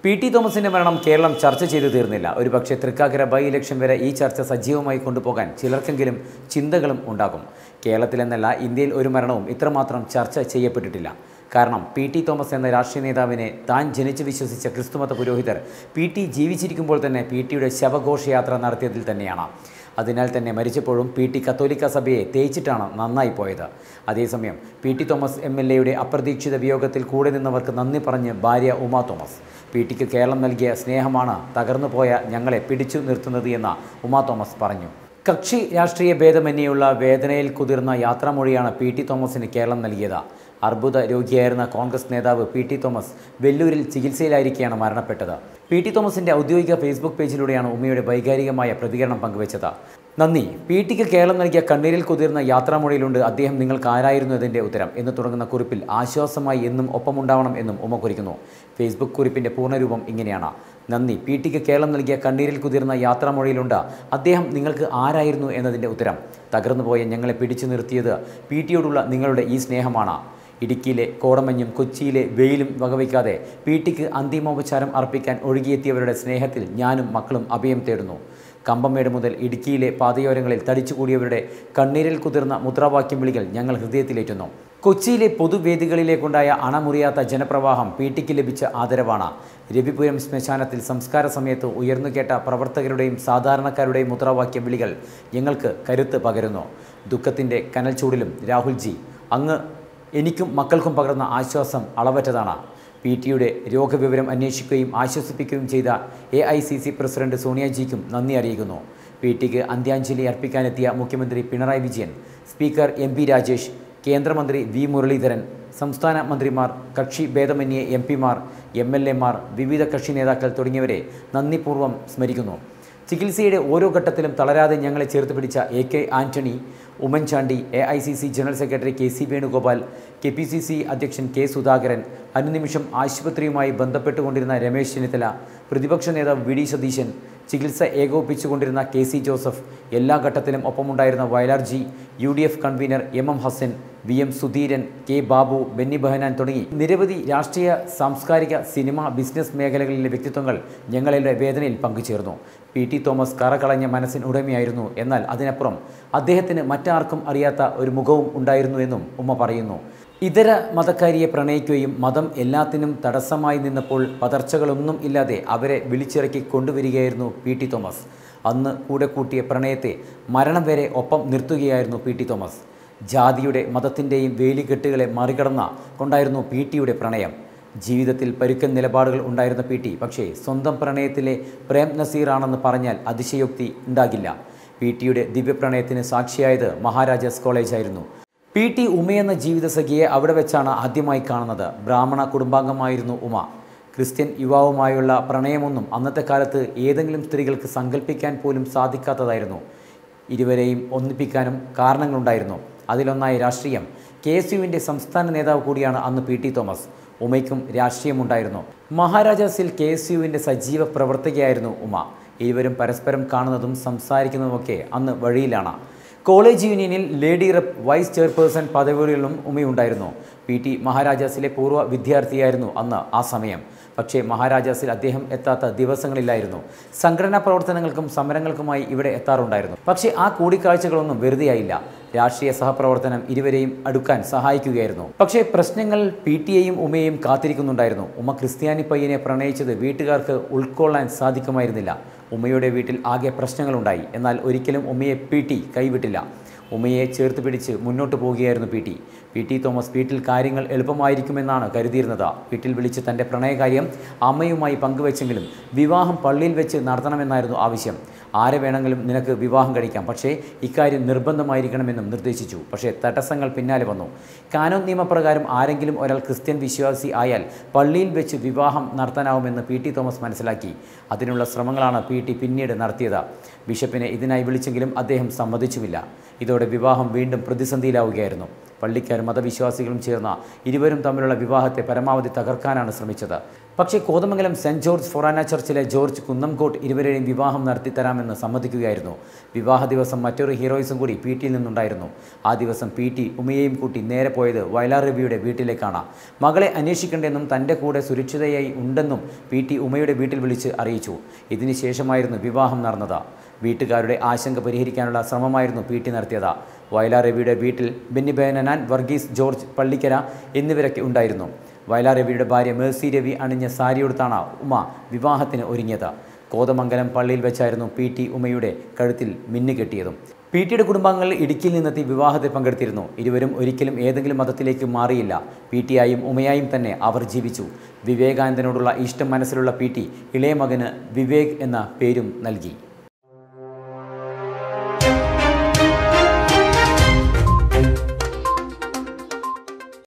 P T തോമസിന്റെ മരണം കേരളം ചർച്ച ചെയ്തു തീർന്നില്ല ഒരുപക്ഷെ തൃക്കാക്കര ബൈ ഇലക്ഷൻ വരെ ഈ ചർച്ച സജീവമായി കൊണ്ടുപോകാൻ ചിലർക്കെങ്കിലും ചിന്തകളും ഉണ്ടാകും കേരളത്തിലെന്നല്ല ഇന്ത്യയിൽ ഒരു മരണവും ഇത്രമാത്രം ചർച്ച ചെയ്യപ്പെട്ടിട്ടില്ല കാരണം പി ടി തോമസ് എന്ന രാഷ്ട്രീയ നേതാവിനെ താൻ ജനിച്ചു വിശ്വസിച്ച ക്രിസ്തുമത പുരോഹിതർ പി ടി ജീവിച്ചിരിക്കുമ്പോൾ തന്നെ പി ടിയുടെ ശവഘോഷയാത്ര നടത്തിയതിൽ തന്നെയാണ് അതിനാൽ തന്നെ മരിച്ചപ്പോഴും പി ടി കത്തോലിക്ക സഭയെ തേച്ചിട്ടാണ് നന്നായി പോയത് അതേസമയം P T Thomas M L എയുടെ അപ്രതീക്ഷിത വിയോഗത്തിൽ കൂടെ നിന്നവർക്ക് നന്ദി പറഞ്ഞ് ഭാര്യ ഉമാ തോമസ് പി ടിക്ക് കേരളം നൽകിയ സ്നേഹമാണ് തകർന്നുപോയ ഞങ്ങളെ പിടിച്ചു നിർത്തുന്നത് എന്ന് ഉമാ തോമസ് പറഞ്ഞു കക്ഷി രാഷ്ട്രീയ ഭേദമന്യേയുള്ള വേദനയിൽ കുതിർന്ന യാത്രാമൊഴിയാണ് പി ടി തോമസിന് കേരളം നൽകിയത് അർബുദ രോഗിയായിരുന്ന കോൺഗ്രസ് നേതാവ് പി ടി തോമസ് വെല്ലൂരിൽ ചികിത്സയിലായിരിക്കെയാണ് മരണപ്പെട്ടത് പി ടി തോമസിന്റെ ഔദ്യോഗിക ഫേസ്ബുക്ക് പേജിലൂടെയാണ് ഉമ്മയുടെ വൈകാരികമായ പ്രതികരണം പങ്കുവച്ചത് നന്ദി പി ടിക്ക് കേരളം നൽകിയ കണ്ണീരിൽ കുതിർന്ന യാത്രാമൊഴിയിലുണ്ട് അദ്ദേഹം നിങ്ങൾക്ക് ആരായിരുന്നു എന്നതിൻ്റെ ഉത്തരം എന്ന് തുടങ്ങുന്ന കുറിപ്പിൽ ആശ്വാസമായി എന്നും ഒപ്പമുണ്ടാവണം എന്നും ഉമ്മ കുറിക്കുന്നു ഫേസ്ബുക്ക് കുറിപ്പിൻ്റെ പൂർണ്ണരൂപം ഇങ്ങനെയാണ് നന്ദി പി ടിക്ക് കേരളം നൽകിയ കണ്ണീരിൽ കുതിർന്ന യാത്രാമൊഴിയിലുണ്ട് അദ്ദേഹം നിങ്ങൾക്ക് ആരായിരുന്നു എന്നതിൻ്റെ ഉത്തരം തകർന്നുപോയ ഞങ്ങളെ പിടിച്ചു നിർത്തിയത് പി ടിയോടുള്ള നിങ്ങളുടെ ഈ സ്നേഹമാണ് ഇടുക്കിയിലെ കോടമഞ്ഞും കൊച്ചിയിലെ വെയിലും വകവയ്ക്കാതെ പി ടിക്ക് അന്തിമോപചാരം അർപ്പിക്കാൻ ഒഴുകിയെത്തിയവരുടെ സ്നേഹത്തിൽ ഞാനും മക്കളും അഭയം തേടുന്നു കമ്പമേട് മുതൽ ഇടുക്കിയിലെ പാതയോരങ്ങളിൽ തടിച്ചുകൂടിയവരുടെ കണ്ണീരിൽ കുതിർന്ന മുദ്രാവാക്യം വിളികൾ ഞങ്ങൾ ഹൃദയത്തിലേറ്റുന്നു കൊച്ചിയിലെ പൊതുവേദികളിലേക്കുണ്ടായ അണമുറിയാത്ത ജനപ്രവാഹം പി ടിക്ക് ലഭിച്ച ആദരവാണ് രവിപുരം ശ്മശാനത്തിൽ സംസ്കാര സമയത്ത് ഉയർന്നു കേട്ട പ്രവർത്തകരുടെയും സാധാരണക്കാരുടെയും മുദ്രാവാക്യ വിളികൾ ഞങ്ങൾക്ക് കരുത്ത് പകരുന്നു ദുഃഖത്തിൻ്റെ കനൽ ചൂടിലും രാഹുൽജി അങ്ങ് എനിക്കും മക്കൾക്കും പകർന്ന ആശ്വാസം അളവറ്റതാണ് പി ടിയുടെ രോഗവിവരം അന്വേഷിക്കുകയും ആശ്വസിപ്പിക്കുകയും ചെയ്ത A I C C president സോണിയാജിക്കും നന്ദി അറിയിക്കുന്നു പി ടിക്ക് അന്ത്യാഞ്ജലി അർപ്പിക്കാനെത്തിയ മുഖ്യമന്ത്രി Pinarayi Vijayan speaker M P Rajesh കേന്ദ്രമന്ത്രി വി മുരളീധരൻ സംസ്ഥാന മന്ത്രിമാർ കക്ഷി ഭേദമന്യേ എം പിമാർ എം എൽ എമാർ വിവിധ കക്ഷി നേതാക്കൾ തുടങ്ങിയവരെ നന്ദിപൂർവ്വം സ്മരിക്കുന്നു ചികിത്സയുടെ ഓരോ ഘട്ടത്തിലും തളരാതെ ഞങ്ങളെ ചേർത്ത് പിടിച്ച A K Antony Oommen Chandy A I C C general secretary K C Venugopal K P C C അധ്യക്ഷൻ കെ സുധാകരൻ അനുനിമിഷം ആശുപത്രിയുമായി ബന്ധപ്പെട്ടുകൊണ്ടിരുന്ന രമേശ് ചെന്നിത്തല പ്രതിപക്ഷ നേതാവ് വി ഡി സതീശൻ ചികിത്സ ഏകോപിപ്പിച്ചുകൊണ്ടിരുന്ന കെ സി ജോസഫ് എല്ലാ ഘട്ടത്തിലും ഒപ്പമുണ്ടായിരുന്ന Vayalar G U D F convener M M Hassan V M Sudheeran K Babu Benny Behanan തുടങ്ങി നിരവധി രാഷ്ട്രീയ സാംസ്കാരിക സിനിമ ബിസിനസ് മേഖലകളിലെ വ്യക്തിത്വങ്ങൾ ഞങ്ങളുടെ വേദനയിൽ പങ്കുചേർന്നു പി ടി തോമസ് കറകളഞ്ഞ മനസ്സിന് ഉടമയായിരുന്നു എന്നാൽ അതിനപ്പുറം അദ്ദേഹത്തിന് മറ്റാർക്കും അറിയാത്ത ഒരു മുഖവും ഉണ്ടായിരുന്നു എന്നും ഉമ്മ പറയുന്നു ഇതര മതക്കാരിയെ പ്രണയിക്കുകയും മതം എല്ലാത്തിനും തടസ്സമായി നിന്നപ്പോൾ പതർച്ചകളൊന്നും ഇല്ലാതെ അവരെ വിളിച്ചിറക്കി കൊണ്ടുവരികയായിരുന്നു പി ടി തോമസ് അന്ന് കൂടെ കൂട്ടിയ പ്രണയത്തെ മരണം വരെ ഒപ്പം നിർത്തുകയായിരുന്നു പി ടി തോമസ് ജാതിയുടെ മതത്തിൻ്റെയും വേലികെട്ടുകളെ മറികടന്ന കൊണ്ടായിരുന്നു പി ടിയുടെ പ്രണയം ജീവിതത്തിൽ പരുക്കൻ നിലപാടുകൾ ഉണ്ടായിരുന്ന പി ടി പക്ഷേ സ്വന്തം പ്രണയത്തിലെ പ്രേം നസീറാണെന്ന് പറഞ്ഞാൽ അതിശയോക്തി ഉണ്ടാകില്ല പി ടിയുടെ ദിവ്യപ്രണയത്തിന് സാക്ഷിയായത് മഹാരാജാസ് കോളേജായിരുന്നു പി ടി ഉമയെന്ന ജീവിതസഖിയെ അവിടെ വെച്ചാണ് ആദ്യമായി കാണുന്നത് ബ്രാഹ്മണ കുടുംബാംഗമായിരുന്നു ഉമ ക്രിസ്ത്യൻ യുവാവുമായുള്ള പ്രണയമൊന്നും അന്നത്തെ കാലത്ത് ഏതെങ്കിലും സ്ത്രീകൾക്ക് സങ്കല്പിക്കാൻ പോലും സാധിക്കാത്തതായിരുന്നു ഇരുവരെയും ഒന്നിപ്പിക്കാനും കാരണങ്ങളുണ്ടായിരുന്നു അതിലൊന്നായി രാഷ്ട്രീയം കെ എസ് യുവിൻ്റെ സംസ്ഥാന നേതാവ് കൂടിയാണ് അന്ന് പി ടി തോമസ് ഉമയ്ക്കും രാഷ്ട്രീയമുണ്ടായിരുന്നു മഹാരാജാസിൽ കെ എസ് യുവിൻ്റെ സജീവ പ്രവർത്തകയായിരുന്നു ഉമ ഇരുവരും പരസ്പരം കാണുന്നതും സംസാരിക്കുന്നതുമൊക്കെ അന്ന് വഴിയിലാണ് കോളേജ് യൂണിയനിൽ ലേഡി റെപ്പ് വൈസ് ചെയർപേഴ്സൺ പദവികളിലും ഉമയുണ്ടായിരുന്നു പി ടി മഹാരാജാസിലെ പൂർവ്വ വിദ്യാർത്ഥിയായിരുന്നു അന്ന് ആ സമയം പക്ഷേ മഹാരാജാസിൽ അദ്ദേഹം എത്താത്ത ദിവസങ്ങളിലായിരുന്നു സംഘടനാ പ്രവർത്തനങ്ങൾക്കും സമരങ്ങൾക്കുമായി ഇവിടെ എത്താറുണ്ടായിരുന്നു പക്ഷേ ആ കൂടിക്കാഴ്ചകളൊന്നും വെറുതെയായില്ല രാഷ്ട്രീയ സഹപ്രവർത്തനം ഇരുവരെയും അടുക്കാൻ സഹായിക്കുകയായിരുന്നു പക്ഷേ പ്രശ്നങ്ങൾ പി ടിയെയും ഉമയെയും കാത്തിരിക്കുന്നുണ്ടായിരുന്നു ഉമ ക്രിസ്ത്യാനി പയ്യനെ പ്രണയിച്ചത് വീട്ടുകാർക്ക് ഉൾക്കൊള്ളാൻ സാധിക്കുമായിരുന്നില്ല ഉമ്മയുടെ വീട്ടിൽ ആകെ പ്രശ്നങ്ങളുണ്ടായി എന്നാൽ ഒരിക്കലും ഉമ്മയെ പി ടി കൈവിട്ടില്ല ഉമ്മയെ ചേർത്ത് പിടിച്ച് മുന്നോട്ട് പോവുകയായിരുന്നു P T P T Thomas വീട്ടിൽ കാര്യങ്ങൾ എളുപ്പമായിരിക്കുമെന്നാണ് കരുതിയിരുന്നത് വീട്ടിൽ വിളിച്ച് തൻ്റെ പ്രണയകാര്യം അമ്മയുമായി പങ്കുവെച്ചെങ്കിലും വിവാഹം പള്ളിയിൽ വെച്ച് നടത്തണമെന്നായിരുന്നു ആവശ്യം ആരെ വേണമെങ്കിലും നിനക്ക് വിവാഹം കഴിക്കാം പക്ഷേ ഇക്കാര്യം നിർബന്ധമായിരിക്കണമെന്നും നിർദ്ദേശിച്ചു പക്ഷേ തടസ്സങ്ങൾ പിന്നാലെ വന്നു കാനോൻ നിയമപ്രകാരം ആരെങ്കിലും ഒരാൾ ക്രിസ്ത്യൻ വിശ്വാസി ആയാൽ പള്ളിയിൽ വെച്ച് വിവാഹം നടത്താനാവുമെന്ന് പി ടി തോമസ് മനസ്സിലാക്കി അതിനുള്ള ശ്രമങ്ങളാണ് പി ടി പിന്നീട് നടത്തിയത് ബിഷപ്പിനെ ഇതിനായി വിളിച്ചെങ്കിലും അദ്ദേഹം സമ്മതിച്ചുമില്ല ഇതോടെ വിവാഹം വീണ്ടും പ്രതിസന്ധിയിലാവുകയായിരുന്നു പള്ളിക്കാരും മതവിശ്വാസികളും ചേർന്ന ഇരുവരും തമ്മിലുള്ള വിവാഹത്തെ പരമാവധി തകർക്കാനാണ് ശ്രമിച്ചത് പക്ഷേ കോതമംഗലം സെൻറ് ജോർജ് ഫൊറാന ചർച്ചിലെ ജോർജ് കുന്നംകോട്ട് ഇരുവരെയും വിവാഹം നടത്തിത്തരാമെന്ന് സമ്മതിക്കുകയായിരുന്നു വിവാഹ ദിവസം മറ്റൊരു ഹീറോയിസും കൂടി പി ടിയിൽ നിന്നുണ്ടായിരുന്നു ആ ദിവസം പി ടി ഉമയെയും കൂട്ടി നേരെ പോയത് വയലാർ രവിയുടെ വീട്ടിലേക്കാണ് മകളെ അന്വേഷിക്കേണ്ടെന്നും തൻ്റെ കൂടെ സുരക്ഷിതയായി ഉണ്ടെന്നും പി ടി ഉമയുടെ വീട്ടിൽ വിളിച്ച് അറിയിച്ചു ഇതിനുശേഷമായിരുന്നു വിവാഹം നടന്നത് വീട്ടുകാരുടെ ആശങ്ക പരിഹരിക്കാനുള്ള ശ്രമമായിരുന്നു പി ടി നടത്തിയത് വയലാർ രവിയുടെ വീട്ടിൽ ബെന്നി ബേനനാൻ വർഗീസ് ജോർജ് പള്ളിക്കര എന്നിവരൊക്കെ ഉണ്ടായിരുന്നു വയലാർ രവിയുടെ ഭാര്യ മേഴ്സി രവി അണിഞ്ഞ സാരിയെടുത്താണ് ഉമ വിവാഹത്തിന് ഒരുങ്ങിയത് കോതമംഗലം പള്ളിയിൽ വെച്ചായിരുന്നു പി ടി ഉമയുടെ കഴുത്തിൽ മിന്നു കെട്ടിയതും പി ടിയുടെ കുടുംബാംഗങ്ങൾ ഇടുക്കിയിൽ നിന്നെത്തി വിവാഹത്തിൽ പങ്കെടുത്തിരുന്നു ഇരുവരും ഒരിക്കലും ഏതെങ്കിലും മതത്തിലേക്ക് മാറിയില്ല പി ടിയായും ഉമയായും തന്നെ അവർ ജീവിച്ചു വിവേകാനന്ദനോടുള്ള ഇഷ്ടം മനസ്സിലുള്ള പി ടി ഇളയ മകന് വിവേക് എന്ന പേരും നൽകി